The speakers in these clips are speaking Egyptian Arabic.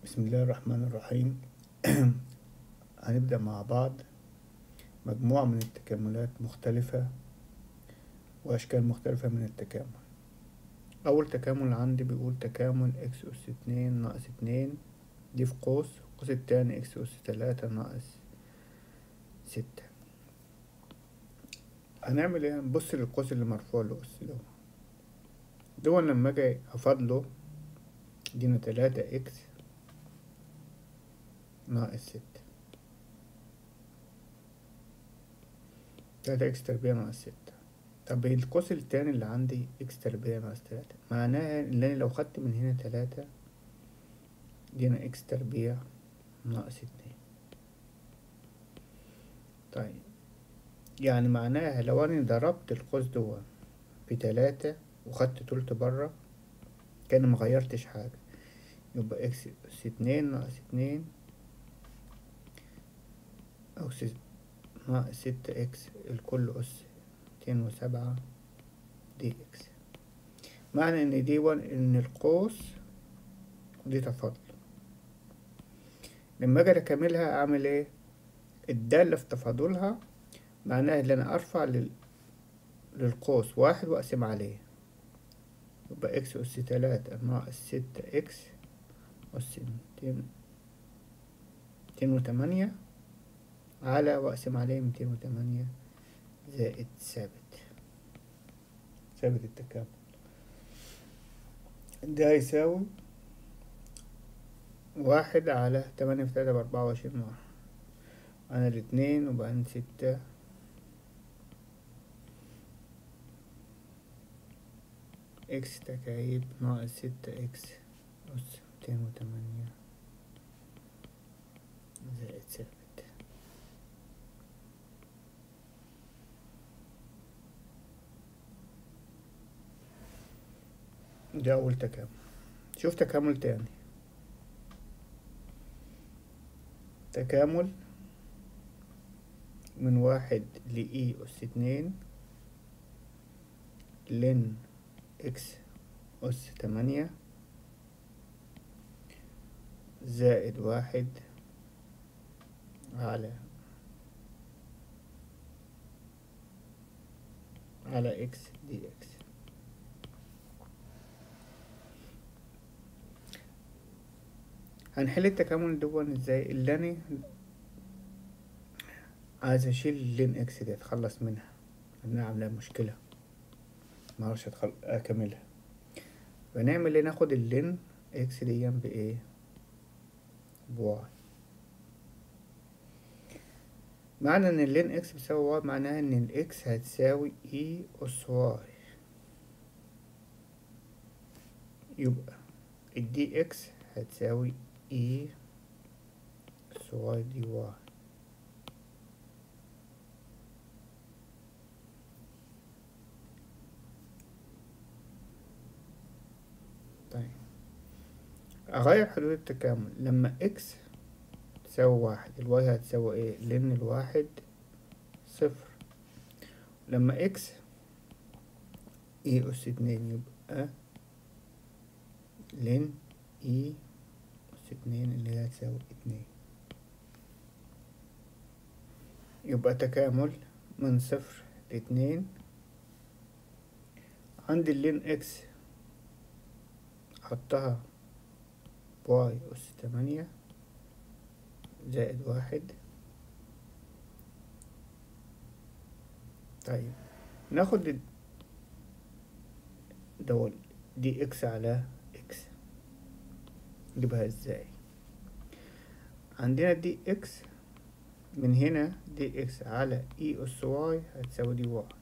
بسم الله الرحمن الرحيم هنبدأ مع بعض مجموعة من التكاملات مختلفة وأشكال مختلفة من التكامل أول تكامل عندي بيقول تكامل إكس أس اتنين ناقص اتنين دي في قوس القوس التاني إكس أس تلاتة ناقص ستة هنعمل ايه هنبص للقوس اللي مرفوع لأس ده دول لما اجي افضله دينا تلاتة اكس ناقص ستة تلاتة اكس تربيع ناقص ستة طب القوس التاني اللي عندي اكس تربيع ناقص تلاتة معناها ان انا لو خدت من هنا تلاتة دينا اكس تربيع ناقص اتنين طيب يعني معناها لو انا ضربت القوس دوا بتلاتة وخدت تلت برا كان مغيرتش حاجة يبقى اكس اس اتنين ناقص اتنين أو س- ناقص ستة اكس الكل أس ميتين وسبعة دي اكس معنى ان دي ون ان القوس دي تفاضل لما اجي اكملها اعمل ايه الدالة في تفاضلها معناها ان انا ارفع لل... للقوس واحد واقسم عليه يبقى اكس اس تلاتة ناقص ستة اكس أس ميتين ميتين وتمانية على واقسم عليه ميتين وتمانية زائد ثابت ثابت التكامل ده هيساوي واحد على تمانية في تلاتة بأربعة وعشرين واحد أنا الاتنين وبعدين ستة اكس تكعيب ناقص ستة اكس أس ميتين وتمانية زائد ثابت ده أول تكامل شوف تكامل تاني تكامل من واحد لإي أس اتنين لن إكس أس تمانية زائد واحد على على إكس دي إكس هنحل التكامل دون ازاي اللي انا عايز اشيل اللين اكس دي اتخلص منها لانها عامله مشكله معرفش أتخل... اكملها فنعمل ايه ناخد اللين اكس دي بايه بواي معنى ان اللين اكس بيساوي واي معناها ان الاكس هتساوي اي اس واي يبقى الدي اكس هتساوي اي اس واي دي واي طيب اغير حدود التكامل لما اكس تساوي واحد الواي هتساوي ايه لان الواحد صفر لما اكس اي اس اتنين يبقى لن اي اس اتنين اللي هي هتساوي اتنين يبقى تكامل من صفر لاتنين عندي اللين اكس حطها واي أس تمانية زائد واحد طيب ناخد ال- دول دي اكس على اكس نجيبها ازاي عندنا دي اكس من هنا دي اكس على اي اس واي هتساوي دي واي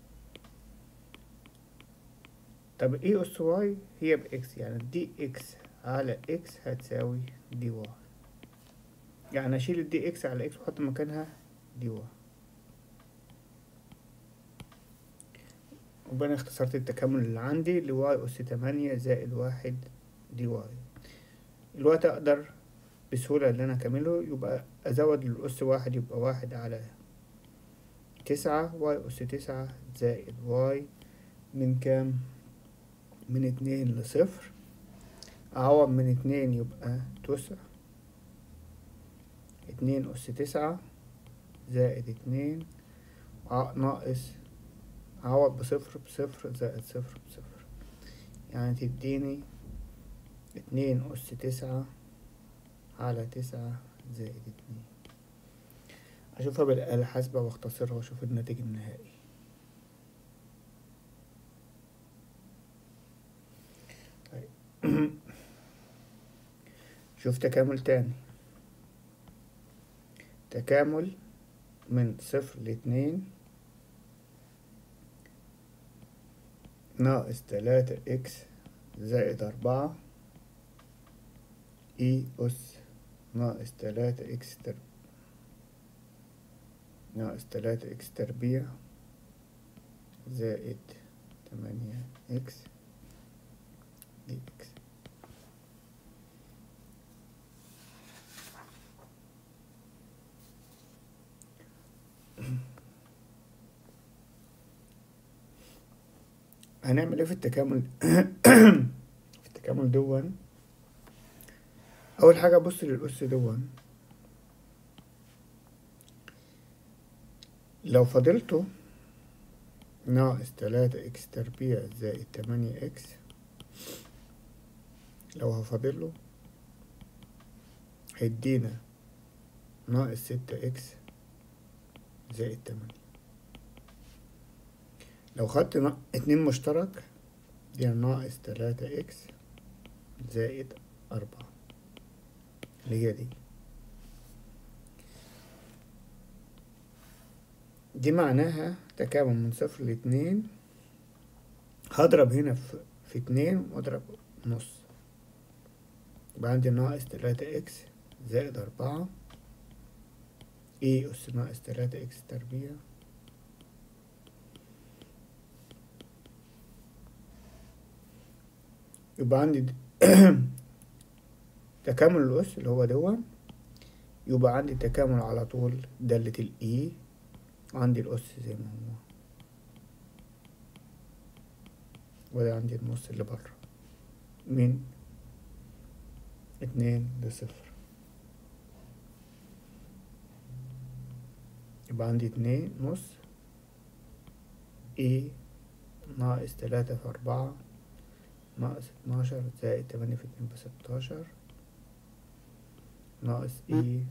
طب اي اس واي هي باكس يعني دي اكس على اكس هتساوي دي واي يعني اشيل الدي اكس على اكس واحط مكانها دي واي وبقى أنا اختصرت التكامل اللي عندي لواي اس تمانية زائد واحد دي واي الوقت اقدر بسهولة ان انا اكمله يبقى ازود الاس واحد يبقى واحد على تسعة واي اس تسعة زائد واي من كام من اتنين لصفر أعوض من اتنين يبقى تسع اتنين أس تسعة زائد اتنين ع- ناقص أعوض بصفر بصفر زائد صفر بصفر يعني تديني اتنين أس تسعة على تسعة زائد اتنين أشوفها بالآلة الحاسبة واختصرها وأشوف الناتج النهائي طيب شوف تكامل تاني تكامل من صفر لاتنين ناقص تلاتة اكس زائد أربعة اي أس ناقص تلاتة اكس تر ناقص تلاتة اكس تربيع زائد تمانية اكس دي اكس هنعمل ايه في التكامل في التكامل دون اول حاجه ابص للاس دون لو فضلته ناقص تلاتة اكس تربيع زائد تمانية اكس لو هفضله هيدينا ناقص ستة اكس زائد تمانية لو خدت نا- اتنين مشترك دي ناقص تلاتة اكس زائد أربعة اللي هي دي دي معناها تكامل من صفر لاتنين هضرب هنا في, في اتنين واضرب نص يبقى عندي ناقص تلاتة اكس زائد أربعة اي أس ناقص تلاتة اكس تربيع يبقى عندي د- تكامل الأس اللي هو دون يبقى عندي تكامل على طول دالة الإي وعندي الأس زي ما هو وده عندي النص اللي بره من اتنين لصفر يبقى عندي اتنين نص اي ناقص تلاتة في أربعة ناقص اتناشر زائد تمانية في اتنين بستاشر ناقص اي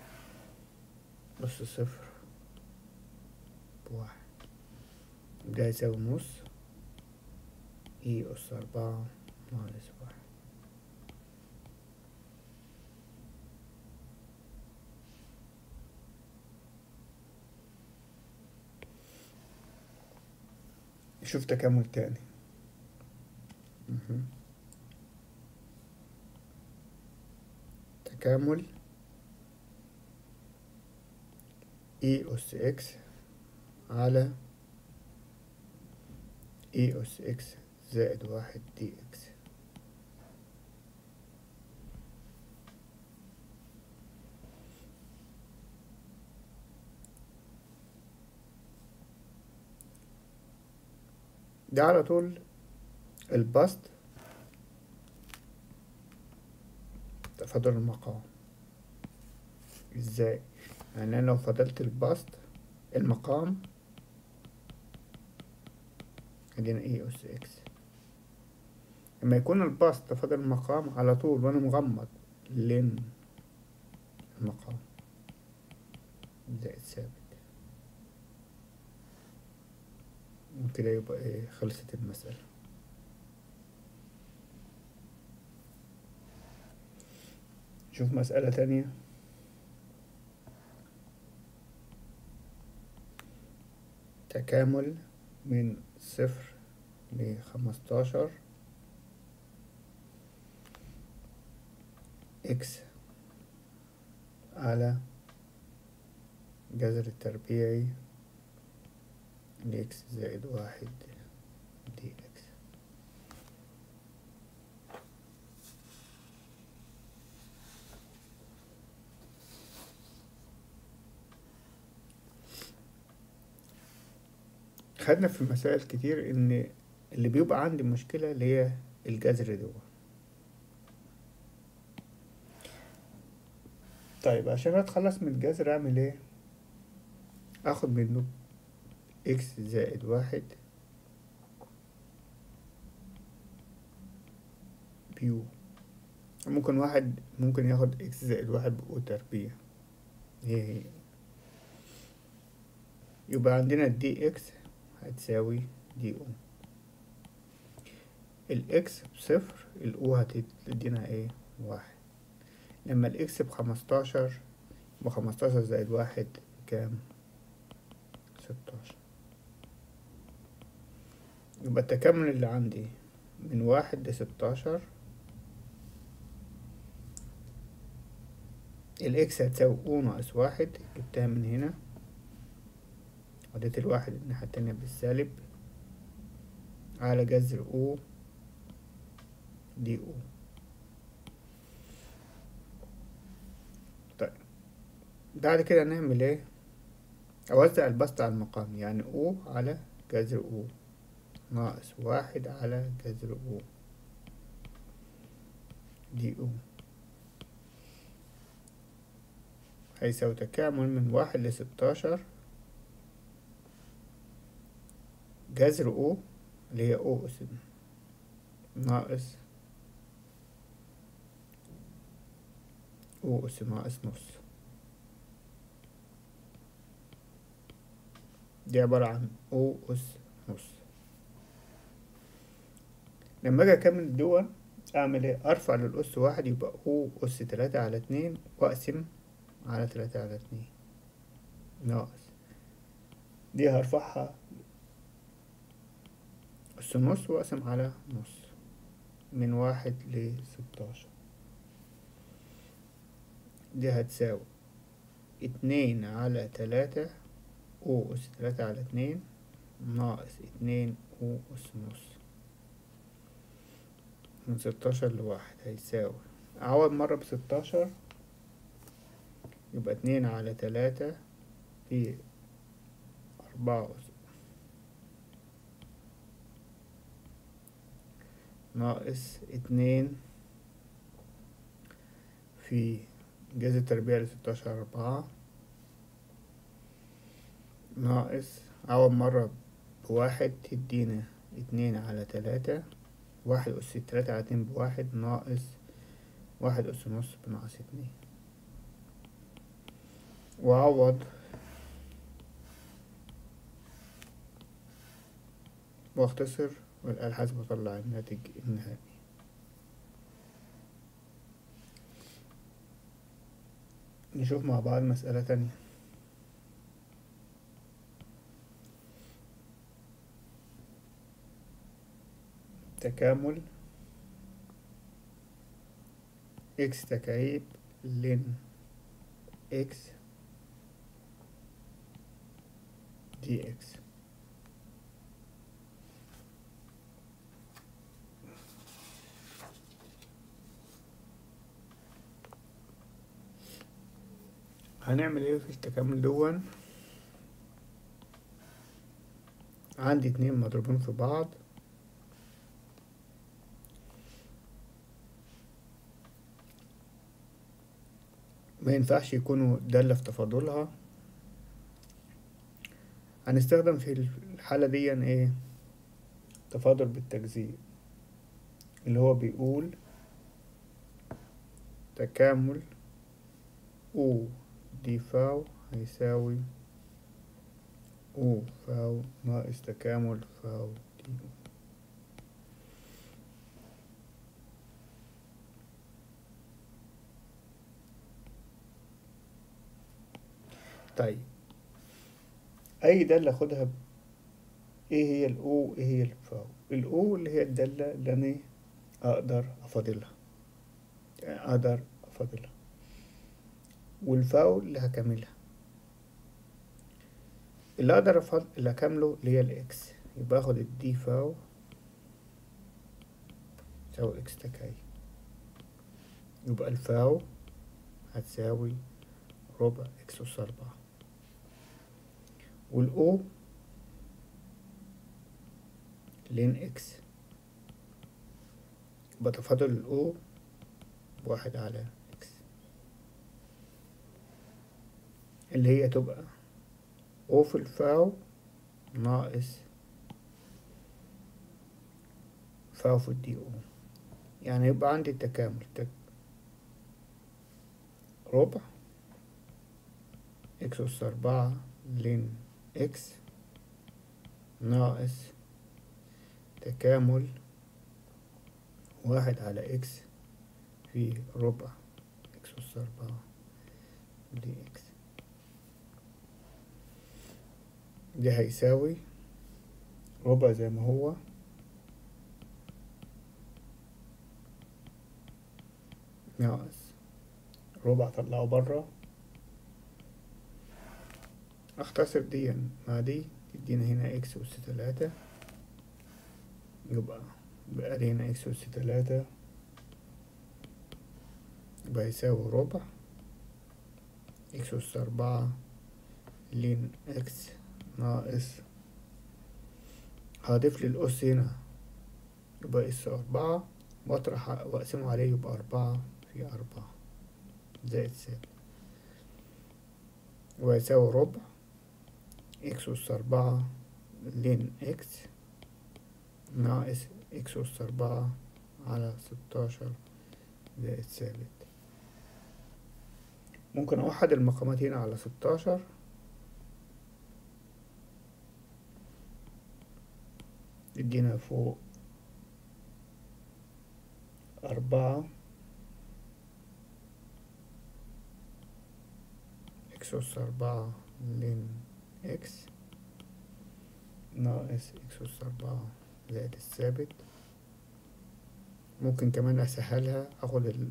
نص صفر بواحد ده يساوي نص اي أس أربعة ناقص واحد نشوف تكامل تاني مهم. تكامل اي أس اكس على اي أس اكس زائد واحد دي اكس ده على طول البسط تفاضل المقام ازاي يعني انا لو فضلت البسط المقام ادينا اي اس اكس لما يكون البسط تفاضل المقام على طول وانا مغمض لين المقام زائد ثابت وكده يبقى ايه خلصت المسألة شوف مسألة تانية تكامل من صفر لخمستاشر اكس على جذر التربيعي لإكس زائد واحد دي إكس خدنا في مسائل كتير إن اللي بيبقى عندي مشكلة اللي هي الجذر دوا طيب عشان اتخلص من الجذر اعمل ايه اخد منه اكس زائد واحد بيو ممكن واحد ممكن ياخد اكس زائد واحد بأو تربيع هي هي يبقى عندنا دي اكس هتساوي دي او الاكس بصفر الاو هتدينا ايه واحد لما الاكس بخمستاشر بخمستاشر زائد واحد كام ستاشر يبقى التكامل اللي عندي من واحد لستاشر الاكس هتساوي او ناقص واحد جبتها من هنا وديت الواحد الناحية التانية بالسالب على جذر او دي او طيب بعد كده نعمل ايه اوزع البسط على المقام يعني او على جذر او ناقص واحد على جذر او دي او هيساوي تكامل من واحد لستاشر جذر او اللي هي او اس ناقص او اس ناقص نص دي عبارة عن او اس نص لما اجي اكمل الدول اعمل ايه ارفع للاس واحد يبقى او اس تلاتة على اتنين واقسم على تلاتة على اتنين ناقص دي هرفعها اس نص واقسم على نص من واحد لستاشر دي هتساوي اتنين على تلاتة او اس تلاتة على اتنين ناقص اتنين او اس نص من ستاشر لواحد هيساوي أعوض مرة بستاشر يبقى اتنين على تلاتة في أربعة أس ناقص اتنين في جذر التربيع لستاشر أربعة ناقص أول مرة بواحد تدينا اتنين على تلاتة واحد أس تلاتة على اتنين بواحد ناقص واحد أس نص بناقص اتنين وأعوض واختصر والآلة الحاسبة أطلع الناتج النهائي نشوف مع بعض مسألة تانية تكامل اكس تكعيب لن اكس دي اكس هنعمل ايه في التكامل دون عندي اتنين مضروبين في بعض ما ينفعش يكونوا دالة في تفاضلها هنستخدم في الحالة دي ايه تفاضل بالتجزيء اللي هو بيقول تكامل او دي فاو هيساوي او فاو ناقص تكامل فاو دي طيب اي دالة اخدها ب... ايه هي الاو ايه هي الفاو الاو اللي هي الدالة اللي انا اقدر افاضلها يعني اقدر افاضلها والفاو اللي هكملها اللي اقدر افضل اللي اكمله اللي هي الاكس يبقى اخد الدي فاو تساوي اكس تكاي يبقى الفاو هتساوي ربع اكس اس اربعة والاو لين اكس يبقى تفاضل الاو بواحد على اكس اللي هي تبقى او في الفاو ناقص فاو في الدي او يعني يبقى عندي التكامل تك ربع اكس أس أربعة لين اكس ناقص تكامل واحد على اكس في ربع اكس أس أربعة دي اكس ده هيساوي ربع زي ما هو ناقص ربع طلعه برا اختصر دي مع دي تدينا هنا اكس أس تلاتة يبقى بقى دي هنا اكس أس تلاتة يبقى يساوي ربع اكس أس أربعة لين اكس ناقص هضيف لي الأس هنا يبقى اس أربعة واطرح واقسمه عليه يبقى أربعة في أربعة زائد ستة ويساوي ربع اكس أس أربعة لين اكس ناقص اكس أس أربعة على ستاشر زائد ثابت ممكن أوحد المقامات هنا على ستاشر يدينا فوق أربعة اكس أس أربعة لين اكس ناقص اكس أس أربعة زائد الثابت ممكن كمان أسهلها أخد ال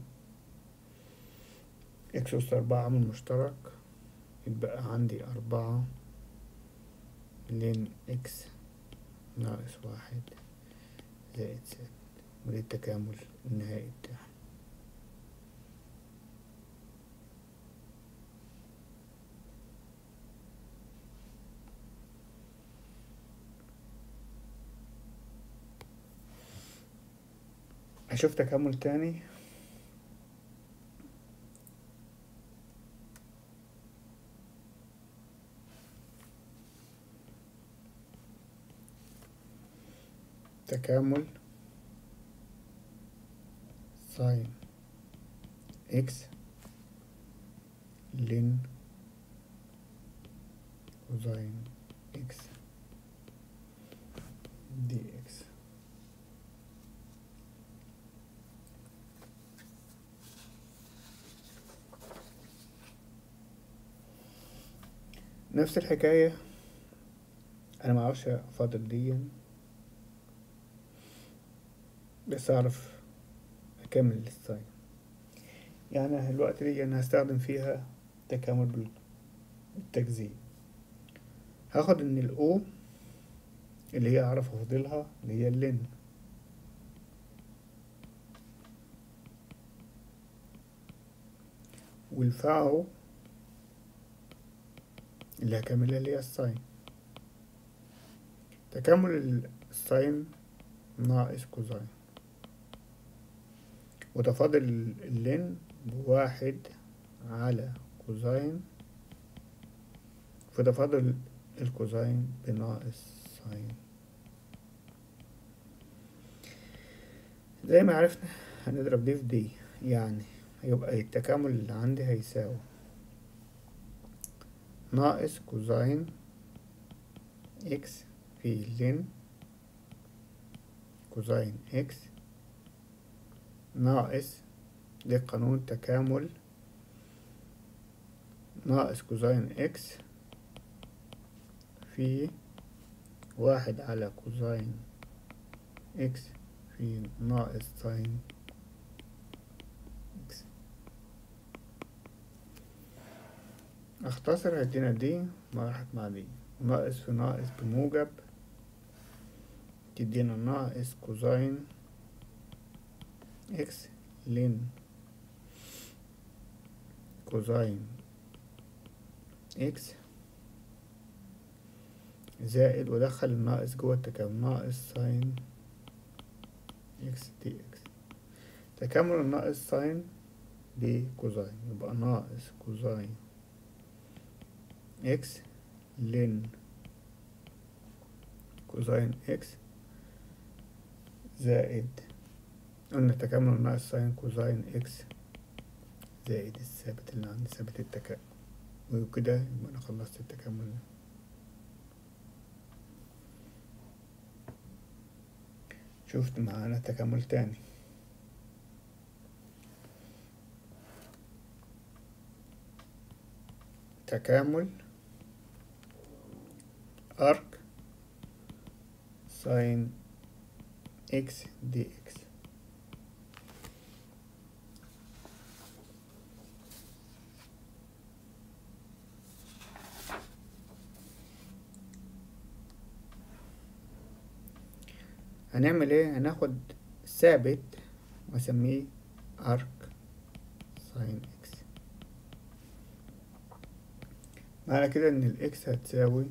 اكس أس أربعة عامل مشترك يتبقى عندي أربعة لين اكس ناقص واحد زائد ستة ودي التكامل النهائي بتاعها هشوف تكامل تاني تكامل ساين اكس لين كوزين اكس دي اكس نفس الحكاية انا معرفش افضل دي بس اعرف اكمل الساين يعني الوقت دي انا هستخدم فيها تكامل بالتجزيء هاخد ان الاو اللي هي اعرف افضلها اللي هي اللين والفاو اللي هكملها اللي هي الساين تكامل الساين ناقص كوزين وتفاضل اللين بواحد على كوزين فتفاضل الكوزين بناقص ساين زي ما عرفنا هنضرب دي في دي يعني هيبقى التكامل اللي عندي هيساوي ناقص كوزين اكس في لين كوزين اكس ناقص ده قانون تكامل ناقص كوزين اكس في واحد على كوزين اكس في ناقص ساين اكس اختصر هدينا دي ما راحت مع دي ناقص في ناقص بموجب تدينا ناقص كوزين اكس لين كوزين اكس زائد ودخل الناقص جوه التكامل ناقص ساين اكس دي اكس تكامل الناقص ساين بكوزين يبقى ناقص كوزين اكس لن كوزين اكس زائد قلنا تكامل ناقص ساين كوزين اكس زائد الثابت اللي عندي ثابت التكامل وكده يبقى انا خلصت التكامل ده شفت معانا تكامل تاني تكامل ارك ساين اكس دي اكس هنعمل ايه هناخد ثابت واسميه ارك ساين اكس معنى كده ان الاكس هتساوي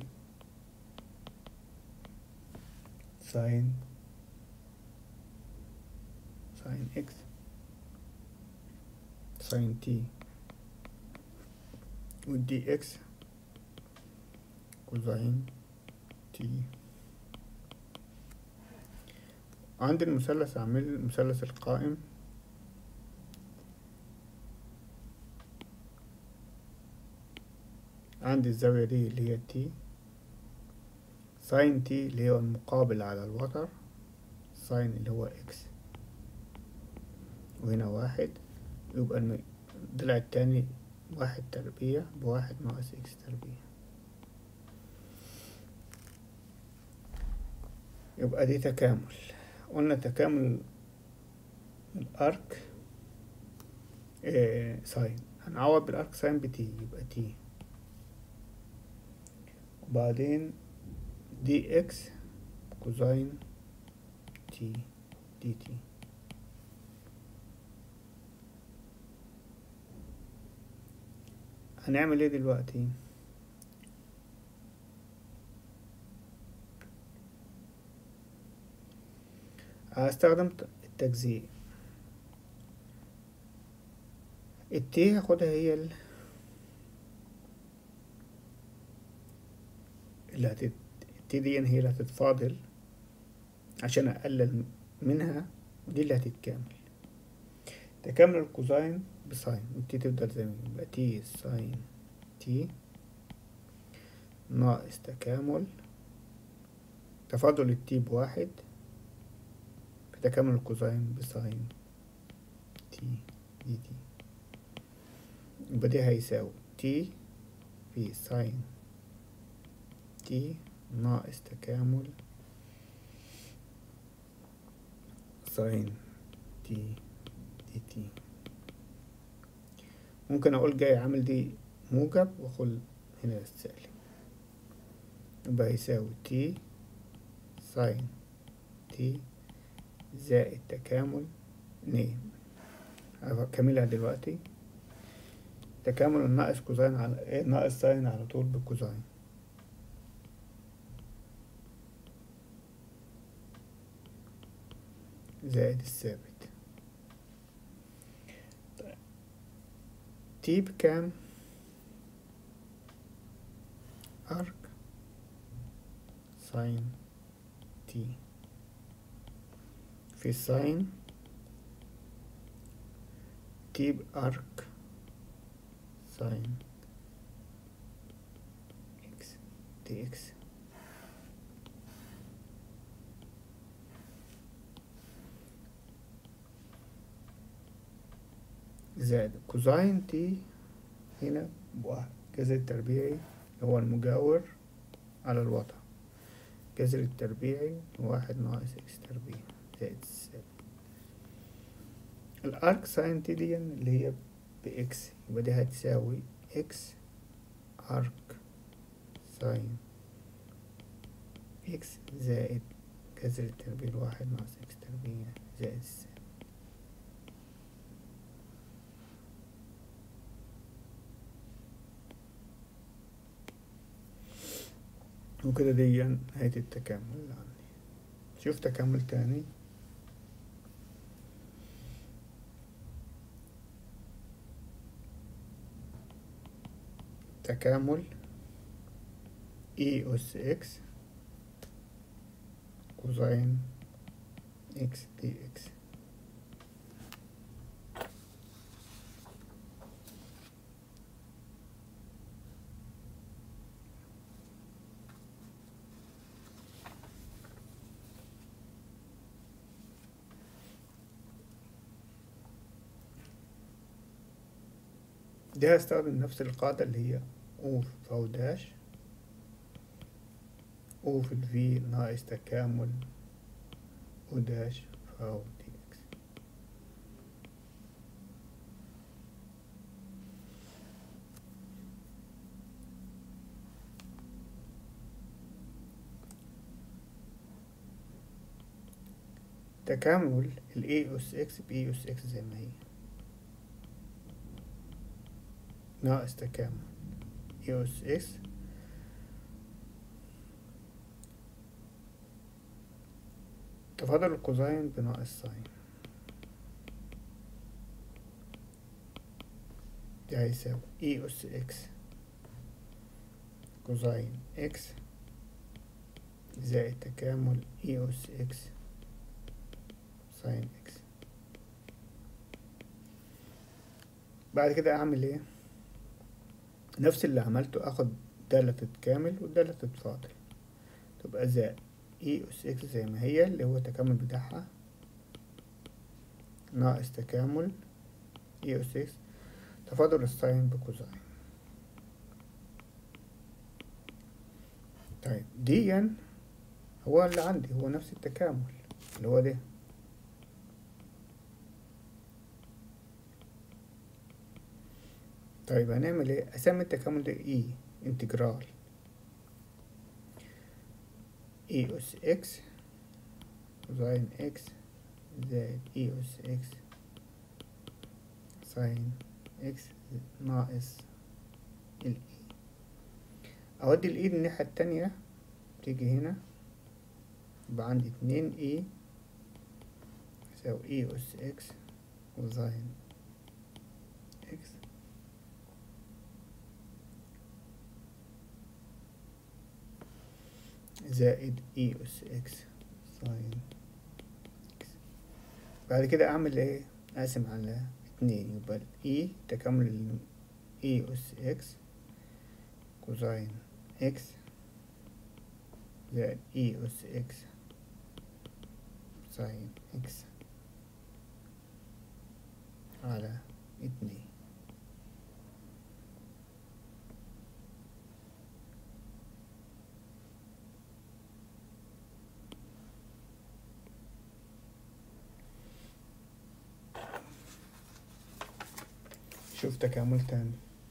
ساين ساين اكس ساين تي والدي اكس كوزين تي عندي المثلث أعمل المثلث القائم عندي الزاوية دي اللي هي تي ساين تي اللي هو المقابل على الوتر ساين اللي هو اكس وهنا واحد يبقى الضلع التاني واحد تربيع بواحد ناقص اكس تربيع يبقى دي تكامل قلنا تكامل الارك إيه ساين هنعوض بالارك ساين بتي يبقى تي وبعدين دي اكس كوزين تي دي تي هنعمل ايه دلوقتي هستخدم التجزيء التي هاخدها هي ال... اللي هتت... التي دي هي اللي هتتفاضل عشان اقلل منها ودي اللي هتتكامل تكامل الكوزين بساين والتي تفضل زي ما هي يبقى تي ساين تي ناقص تكامل تفاضل التي بواحد تكامل الكوزين بساين تي دي تي يبقى ده هيساوي تي في ساين تي ناقص تكامل ساين تي دي تي ممكن اقول جاي عامل دي موجب واخد هنا السالب يبقى هيساوي تي ساين تي زائد تكامل اتنين هكملها دلوقتي تكامل الناقص كوزين على ايه ناقص ساين على طول بالكوزين زائد الثابت طيب تي بكام ارك ساين تي في ساين تي بارك ساين اكس دي اكس زائد كوزين تي هنا بواحد جذر التربيعي هو المجاور على الوضع جذر التربيعي واحد ناقص اكس تربيع زائد السالب الارك ساين تي دي اللي هي بإكس يبقى دي هتساوي إكس أرك ساين إكس زائد كسر التربيع الواحد ناقص إكس تربيع زائد السالب وكده دي نهاية التكامل اللي عندي شوف تكامل تاني تكامل اي اس اكس كوزين اكس دي اكس دي هستخدم نفس القاعدة اللي هي او فاو داش او في الفي ناقص تكامل او داش فاو دي اكس تكامل ال A أس إكس ب E أس إكس زي ما هي ناقص تكامل E أس إكس تفاضل الكوزين بناقص ساين ده هيساوي E أس إكس كوزين إكس زائد تكامل E أس إكس ساين إكس بعد كده أعمل إيه؟ نفس اللي عملته اخد دالة تتكامل ودالة تتفاضل تبقى زائد اي اس اكس زي ما هي اللي هو التكامل بتاعها ناقص تكامل اي اس اكس تفاضل الساين بكوزين طيب ديا هو اللي عندي هو نفس التكامل اللي هو ده طيب هنعمل ايه اسمي التكامل ده اي انتجرال اي اس اكس ساين اكس زائد اي اس اكس ساين اكس ناقص الاي اودي الاي الناحية التانية تيجي هنا يبقى عندي اتنين اي يساوي اي اس اكس وساين اكس زائد اي اس اكس ساين اكس بعد كده اعمل ايه اقسم على اتنين يبقى اي تكامل اي اس اكس كوزين اكس زائد اي اس اكس ساين اكس على اتنين شوف تكامل تاني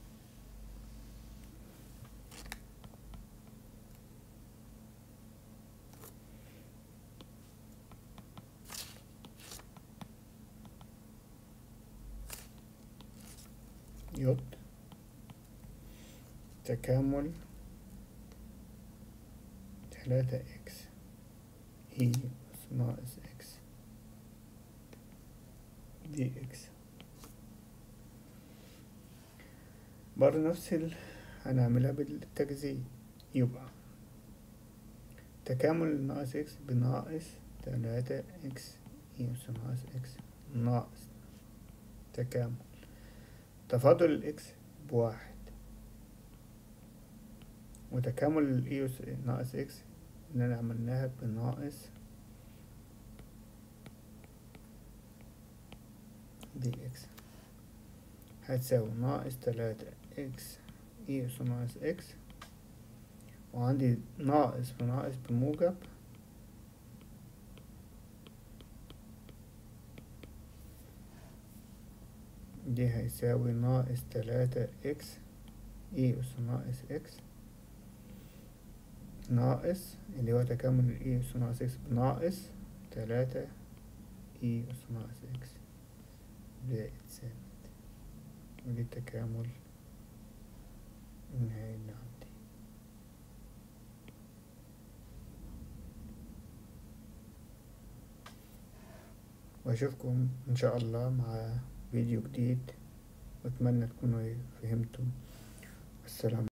يط تكامل تلاتة اكس اي ناقص اكس دي اكس برضه نفس ال هنعملها بالتجزيء يبقى تكامل ناقص اكس بناقص تلاتة اكس اي اس ناقص اكس ناقص تكامل تفاضل الاكس بواحد وتكامل الاي اس ناقص اكس اننا عملناها بناقص دي اكس هتساوي ناقص تلاتة اكس اي اس ناقص اكس وعندي ناقص بناقص بموجب دي هيساوي ناقص تلاتة اكس اي اس ناقص اكس ناقص اللي هو تكامل الاي اس ناقص اكس بناقص تلاتة اي اس ناقص اكس زائد ثابت ودي التكامل النهائي اللي عندي واشوفكم ان شاء الله مع فيديو جديد واتمنى تكونوا فهمتم السلام